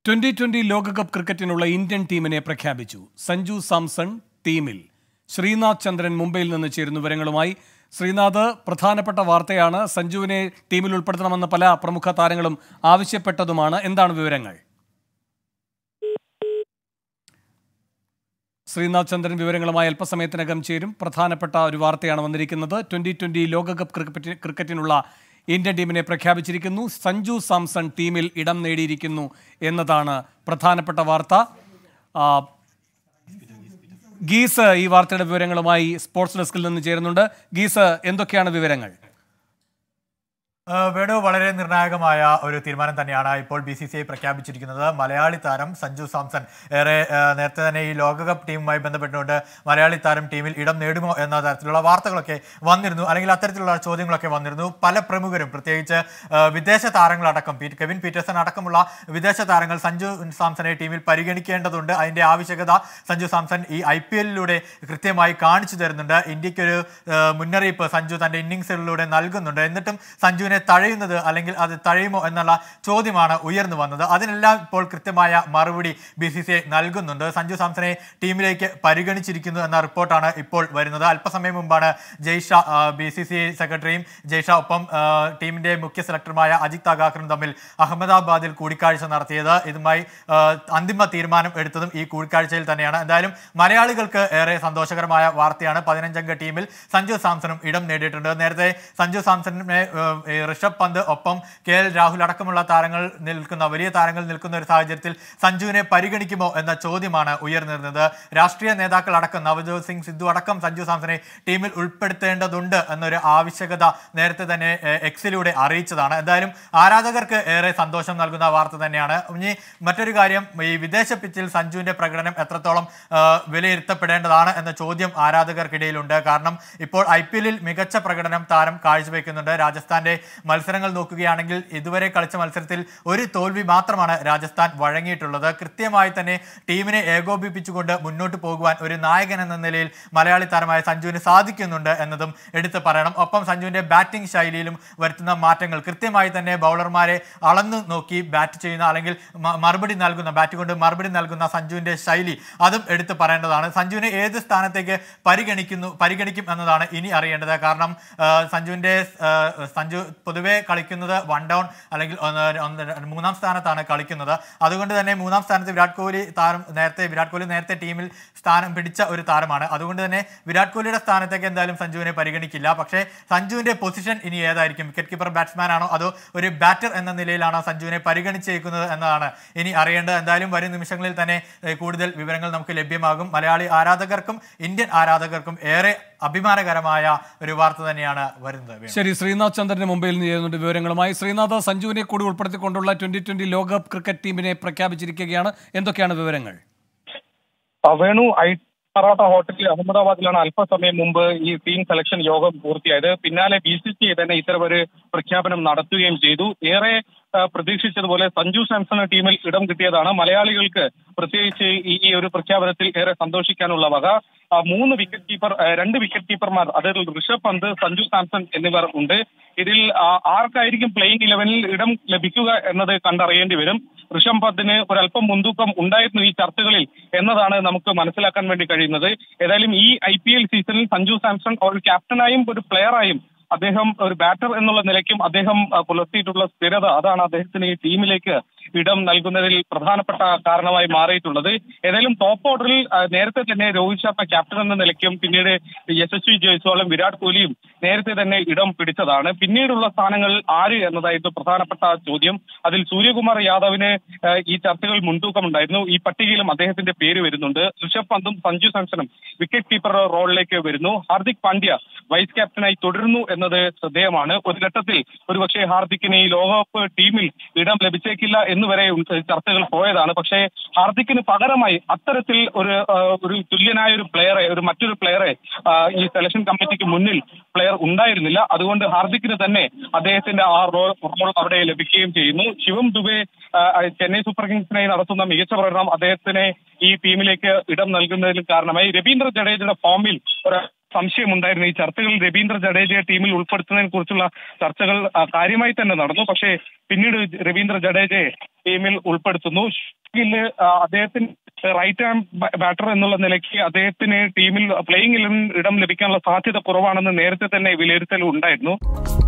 Twenty twenty ലോകകപ്പ് ക്രിക്കറ്റിനുള്ള Indian ടീമിനെ പ്രഖ്യാപിച്ചു സഞ്ജു സാംസൺ ടീമിൽ ശ്രീനാഥ് ചന്ദ്രൻ മുംബൈയിൽ നിന്ന് ചേരുന്നു വിവരങ്ങളുമായി ശ്രീനാഥ് പ്രധാനപ്പെട്ട വാർത്തയാണ് സഞ്ജുവിനെ ടീമിൽ ഉൾപ്പെടുത്തണമെന്ന് പല പ്രമുഖ താരങ്ങളും ആവശ്യപ്പെട്ടതുമാണ് എന്താണ് വിവരങ്ങൾ ശ്രീനാഥ് ചന്ദ്രൻ വിവരങ്ങളുമായി അല്പസമയത്തിനകം ചേരും പ്രധാനപ്പെട്ട ഒരു വാർത്തയാണ് വന്നിരിക്കുന്നത് ട്വന്റി ട്വന്റി ലോകകപ്പ് ക്രിക്കറ്റ് ക്രിക്കറ്റിനുള്ള ഇന്ത്യൻ ടീമിനെ പ്രഖ്യാപിച്ചിരിക്കുന്നു സഞ്ജു സാംസൺ ടീമിൽ ഇടം നേടിയിരിക്കുന്നു എന്നതാണ് പ്രധാനപ്പെട്ട വാർത്ത ആ, ഗീസ് ഈ വാർത്തയുടെ വിവരങ്ങളുമായി സ്പോർട്സ് ഡെസ്കിൽ നിന്ന് ചേരുന്നുണ്ട് ഗീസ് എന്തൊക്കെയാണ് വിവരങ്ങൾ ആ, വേണു വളരെ നിർണായകമായ ഒരു തീരുമാനം തന്നെയാണ് ഇപ്പോൾ ബി സി സി ഐ പ്രഖ്യാപിച്ചിരിക്കുന്നത് മലയാളി താരം സഞ്ജു സാംസൺ ഏറെ ആ, നേരത്തെ തന്നെ ഈ ലോകകപ്പ് ടീമുമായി ബന്ധപ്പെട്ടുകൊണ്ട് മലയാളി താരം ടീമിൽ ഇടം നേടുമോ എന്ന തരത്തിലുള്ള വാർത്തകളൊക്കെ വന്നിരുന്നു അല്ലെങ്കിൽ അത്തരത്തിലുള്ള ചോദ്യങ്ങളൊക്കെ വന്നിരുന്നു പല പ്രമുഖരും പ്രത്യേകിച്ച് ആ, വിദേശ താരങ്ങളടക്കം പീ- കെവിൻ പീറ്റേഴ്സൺ അടക്കമുള്ള വിദേശ താരങ്ങൾ സഞ്ജു സാംസനെ ടീമിൽ പരിഗണിക്കേണ്ടതുണ്ട് അതിന്റെ ആവശ്യകത സഞ്ജു സാംസൺ ഈ ഐ പി എല്ലിലൂടെ കൃത്യമായി കാണിച്ചു തരുന്നുണ്ട് ഇന്ത്യക്കൊരു ആ, മുന്നറിയിപ്പ് സഞ്ജു തന്റെ ഇന്നിങ്സുകളിലൂടെ നൽകുന്നുണ്ട് എന്നിട്ടും സഞ്ജുവിനെ തഴയുന്നത് അല്ലെങ്കിൽ അത് തഴയുമോ എന്നുള്ള ചോദ്യമാണ് ഉയർന്നു വന്നത് അതിനെല്ലാം ഇപ്പോൾ കൃത്യമായ മറുപടി ബി സി സി ഐ നൽകുന്നുണ്ട് സഞ്ജു സാംസനെ ടീമിലേക്ക് പരിഗണിച്ചിരിക്കുന്നു എന്ന റിപ്പോർട്ടാണ് ഇപ്പോൾ വരുന്നത് അല്പസമയം മുമ്പാണ് Jay Shah B C C I സെക്രട്ടറിയും ജയ്ഷ ഒപ്പം ആ, ടീമിന്റെ മുഖ്യ സെലക്ടറുമായ അജിത് അഗാക്കറും തമ്മിൽ അഹമ്മദാബാദിൽ കൂടിക്കാഴ്ച നടത്തിയത് ഇതുമായി ആ, അന്തിമ തീരുമാനം എടുത്തതും ഈ കൂടിക്കാഴ്ചയിൽ തന്നെയാണ് എന്തായാലും മലയാളികൾക്ക് ഏറെ സന്തോഷകരമായ വാർത്തയാണ് പതിനഞ്ചംഗ ടീമിൽ സഞ്ജു സാംസണും ഇടം നേടിയിട്ടുണ്ട് നേരത്തെ സഞ്ജു സാംസണിനെ ഏഹ്, ഈ ഋഷഭ് പന്ത് ഒപ്പം കെ എൽ രാഹുൽ അടക്കമുള്ള താരങ്ങൾ നിൽക്കുന്ന വലിയ താരങ്ങൾ നിൽക്കുന്ന ഒരു സാഹചര്യത്തിൽ സഞ്ജുവിനെ പരിഗണിക്കുമോ എന്ന ചോദ്യമാണ് ഉയർന്നിരുന്നത് രാഷ്ട്രീയ നേതാക്കൾ അടക്കം നവജോത് സിംഗ് സിദ്ധു അടക്കം സഞ്ജു സാംസനെ ടീമിൽ ഉൾപ്പെടുത്തേണ്ടതുണ്ട് എന്നൊരു ആവശ്യകത നേരത്തെ തന്നെ ഏഹ്, എക്സിലൂടെ അറിയിച്ചതാണ് എന്തായാലും ആരാധകർക്ക് ഏറെ സന്തോഷം നൽകുന്ന വാർത്ത തന്നെയാണ് ഇനി മറ്റൊരു കാര്യം ഈ വിദേശ പിച്ചിൽ സഞ്ജുവിന്റെ പ്രകടനം എത്രത്തോളം ആ, വിലയിരുത്തപ്പെടേണ്ടതാണ് എന്ന ചോദ്യം ആരാധകർക്കിടയിലുണ്ട് കാരണം ഇപ്പോൾ ഐ പി എല്ലിൽ മികച്ച പ്രകടനം താരം കാഴ്ചവെക്കുന്നുണ്ട് രാജസ്ഥാന്റെ മത്സരങ്ങൾ നോക്കുകയാണെങ്കിൽ ഇതുവരെ കളിച്ച മത്സരത്തിൽ ഒരു തോൽവി മാത്രമാണ് രാജസ്ഥാൻ വഴങ്ങിയിട്ടുള്ളത് കൃത്യമായി തന്നെ ടീമിനെ ഏകോപിപ്പിച്ചുകൊണ്ട് മുന്നോട്ട് പോകുവാൻ ഒരു നായകൻ എന്ന നിലയിൽ മലയാളി താരമായ സഞ്ജുവിന് സാധിക്കുന്നുണ്ട് എന്നതും എടുത്തു പറയണം ഒപ്പം സഞ്ജുവിന്റെ ബാറ്റിംഗ് ശൈലിയിലും വരുത്തുന്ന മാറ്റങ്ങൾ കൃത്യമായി തന്നെ ബൗളർമാരെ അളന്നു നോക്കി ബാറ്റ് ചെയ്യുന്ന അല്ലെങ്കിൽ മ- മറുപടി നൽകുന്ന ബാറ്റ് കൊണ്ട് മറുപടി നൽകുന്ന സഞ്ജുവിന്റെ ശൈലി അതും എടുത്തു പറയേണ്ടതാണ് സഞ്ജുവിനെ ഏത് സ്ഥാനത്തേക്ക് പരിഗണിക്കുന്നു പരിഗണിക്കും എന്നതാണ് ഇനി അറിയേണ്ടത് കാരണം ആ, സഞ്ജുവിന്റെ ആ, സഞ്ജു പൊതുവെ കളിക്കുന്നത് വൺ ഡൗൺ അല്ലെങ്കിൽ ഒന്ന് ഒന്ന് മൂന്നാം സ്ഥാനത്താണ് കളിക്കുന്നത് അതുകൊണ്ട് തന്നെ മൂന്നാം സ്ഥാനത്ത് വിരാട് കോഹ്ലി താരം നേരത്തെ വിരാട് കോഹ്ലി നേരത്തെ ടീമിൽ സ്ഥാനം പിടിച്ച ഒരു താരമാണ് അതുകൊണ്ട് തന്നെ വിരാട് കോഹ്ലിയുടെ സ്ഥാനത്തേക്ക് എന്തായാലും സഞ്ജുവിനെ പരിഗണിക്കില്ല പക്ഷേ സഞ്ജുവിന്റെ പൊസിഷൻ ഇനി ഏതായിരിക്കും വിക്കറ്റ് കീപ്പർ ബാറ്റ്സ്മാൻ ആണോ അതോ ഒരു ബാറ്റർ എന്ന നിലയിലാണോ സഞ്ജുവിനെ പരിഗണിച്ചേക്കുന്നത് എന്നതാണ് ഇനി അറിയേണ്ടത് എന്തായാലും വരും നിമിഷങ്ങളിൽ തന്നെ ഏഹ്, കൂടുതൽ വിവരങ്ങൾ നമുക്ക് ലഭ്യമാകും മലയാളി ആരാധകർക്കും ഇന്ത്യൻ ആരാധകർക്കും ഏറെ അഭിമാനകരമായ ഒരു വാർത്ത തന്നെയാണ് വരുന്നത് വേണു. ശരി ശ്രീനാഥ് ചന്ദ്രന് മുംബൈയിൽ നിന്ന് ചേരുന്നുണ്ട് വിവരങ്ങളുമായി ശ്രീനാഥ് സഞ്ജുവിനെ കൂടി ഉൾപ്പെടുത്തിക്കൊണ്ടുള്ള ട്വന്റി ട്വന്റി ലോകകപ്പ് ക്രിക്കറ്റ് ടീമിനെ പ്രഖ്യാപിച്ചിരിക്കുകയാണ് എന്തൊക്കെയാണ് വിവരങ്ങൾ ആ, വേണു ഐ മറാഠ ഹോട്ടലിൽ അഹമ്മദാബാദിലാണ് അല്പസമയം മുമ്പ് ഈ ടീം സെലക്ഷൻ യോഗം പൂർത്തിയായത് പിന്നാലെ ബി സി സി തന്നെ ഇത്തരമൊരു പ്രഖ്യാപനം നടത്തുകയും ചെയ്തു ഏറെ ആ, പ്രതീക്ഷിച്ചതുപോലെ സഞ്ജു സാംസൺ ടീമിൽ ഇടം കിട്ടിയതാണ് മലയാളികൾക്ക് പ്രത്യേകിച്ച് ഈ ഈ ഒരു പ്രഖ്യാപനത്തിൽ ഏറെ സന്തോഷിക്കാനുള്ള വക ആ, മൂന്ന് വിക്കറ്റ് കീപ്പർ ആ, രണ്ട് വിക്കറ്റ് കീപ്പർമാർ അതിൽ ഋഷഭ് പന്ത് സഞ്ജു സാംസൺ എന്നിവർ ഉണ്ട് ഇതിൽ ആ, ആർക്കായിരിക്കും പ്ലേയിങ് ഇലവനിൽ ഇടം ലഭിക്കുക എന്നത് കണ്ടറിയേണ്ടി വരും ഋഷഭ് പന്തിന് ഒരല്പം മുൻതൂക്കം ഉണ്ടായിരുന്നു ഈ ചർച്ചകളിൽ എന്നതാണ് നമുക്ക് മനസ്സിലാക്കാൻ വേണ്ടി കഴിയുന്നത് ഏതായാലും ഈ ഐ പി എൽ സീസണിൽ സഞ്ജു സാംസൺ ഒരു ക്യാപ്റ്റനായും ഒരു പ്ലെയറായും അദ്ദേഹം ഒരു ബാറ്റർ എന്നുള്ള നിലയ്ക്കും അദ്ദേഹം ആ, പുലർത്തിയിട്ടുള്ള സ്ഥിരത അതാണ് അദ്ദേഹത്തിന് ഈ ടീമിലേക്ക് ഇടം നൽകുന്നതിൽ പ്രധാനപ്പെട്ട കാരണമായി മാറിയിട്ടുള്ളത് ഏതായാലും ടോപ്പ് ഓർഡറിൽ ആ, നേരത്തെ തന്നെ രോഹിത് ശർമ്മ ക്യാപ്റ്റൻ എന്ന നിലയ്ക്കും പിന്നീട് യശസ്വി ജയ്സ്വാളും വിരാട് കോഹ്ലിയും നേരത്തെ തന്നെ ഇടം പിടിച്ചതാണ് പിന്നീടുള്ള സ്ഥാനങ്ങൾ ആര് എന്നതായിരുന്നു പ്രധാനപ്പെട്ട ചോദ്യം അതിൽ സൂര്യകുമാർ യാദവിന് ആ, ഈ ചർച്ചകൾ മുൻതൂക്കമുണ്ടായിരുന്നു ഈ പട്ടികയിലും അദ്ദേഹത്തിന്റെ പേര് വരുന്നുണ്ട് ഋഷഭ് പന്തും സഞ്ജു സാംസണും വിക്കറ്റ് കീപ്പർ റോളിലേക്ക് വരുന്നു ഹാർദിക് പാണ്ഡ്യ വൈസ് ക്യാപ്റ്റനായി തുടരുന്നു എന്നത് ശ്രദ്ധേയമാണ് ഒരു ഘട്ടത്തിൽ ഒരുപക്ഷെ ഹാർദിക്കിന് ഈ ലോകകപ്പ് ടീമിൽ ഇടം ലഭിച്ചേക്കില്ല എന്നുവരെ ഉം, ചർച്ചകൾ പോയതാണ് പക്ഷേ ഹാർദിക്കിന് പകരമായി അത്തരത്തിൽ ഒരു ആ, ഒരു തുല്യനായ ഒരു പ്ലെയറെ ഒരു മറ്റൊരു പ്ലെയറെ ആ, ഈ സെലക്ഷൻ കമ്മിറ്റിക്ക് മുന്നിൽ പ്ലെയർ ഉണ്ടായിരുന്നില്ല അതുകൊണ്ട് ഹാർദിക്കിന് തന്നെ അദ്ദേഹത്തിന്റെ ആ റോൾ റോൾ അവിടെ ലഭിക്കുകയും ചെയ്യുന്നു ശിവം ദുബെ ആ, ചെന്നൈ സൂപ്പർ കിങ്സിനായി നടത്തുന്ന മികച്ച പ്രകടനം അദ്ദേഹത്തിന് ഈ ടീമിലേക്ക് ഇടം നൽകുന്നതിൽ കാരണമായി രവീന്ദ്ര ജഡേജയുടെ ഫോമിൽ ഒരു സംശയമുണ്ടായിരുന്നു ഈ ചർച്ചകളിൽ രവീന്ദ്ര ജഡേജയെ ടീമിൽ ഉൾപ്പെടുത്തുന്നതിനെ കുറിച്ചുള്ള ചർച്ചകൾ ആ, കാര്യമായി തന്നെ നടന്നു പക്ഷേ പിന്നീട് രവീന്ദ്ര ജഡേജയെ ടീമിൽ ഉൾപ്പെടുത്തുന്നു ില് അദ്ദേഹത്തിന് റൈറ്റ് ഹാൻഡ് ബാറ്റർ എന്നുള്ള നിലയ്ക്ക് അദ്ദേഹത്തിന് ടീമിൽ പ്ലേയിങ് ഇലവൻ ഇടം ലഭിക്കാനുള്ള സാധ്യത കുറവാണെന്ന് നേരത്തെ തന്നെ വിലയിരുത്തൽ ഉണ്ടായിരുന്നു